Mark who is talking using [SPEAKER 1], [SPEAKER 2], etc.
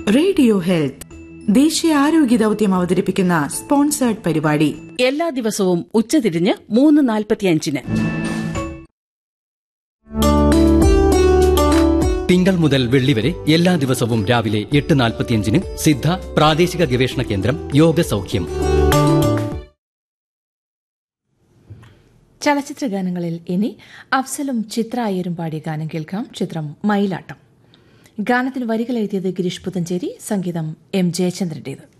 [SPEAKER 1] radio health ദേശീയ ആരോഗ്യ ദൌത്യം അവതരിപ്പിക്കുന്ന സ്പോൺസേർഡ് പരിപാടി
[SPEAKER 2] എല്ലാ ദിവസവും ഉച്ചതിരിഞ്ഞ് മൂന്ന് നാൽപ്പത്തിയഞ്ചിന്
[SPEAKER 3] തിങ്കൾ മുതൽ വെള്ളി വരെ എല്ലാ ദിവസവും രാവിലെ എട്ട് നാൽപ്പത്തിയഞ്ചിന് സിദ്ധ പ്രാദേശിക ഗവേഷണ കേന്ദ്രം യോഗ സൗഖ്യം
[SPEAKER 4] ചലച്ചിത്ര ഗാനങ്ങളിൽ ഇനി അഫ്സലും ചിത്ര അയ്യരും പാടിയ ഗാനം കേൾക്കാം ചിത്രം മയിലാട്ടം ഗാനത്തിന് വരികൾ എഴുതിയത് ഗിരീഷ് പുതഞ്ചേരി സംഗീതം എം ജയചന്ദ്രന്റേത്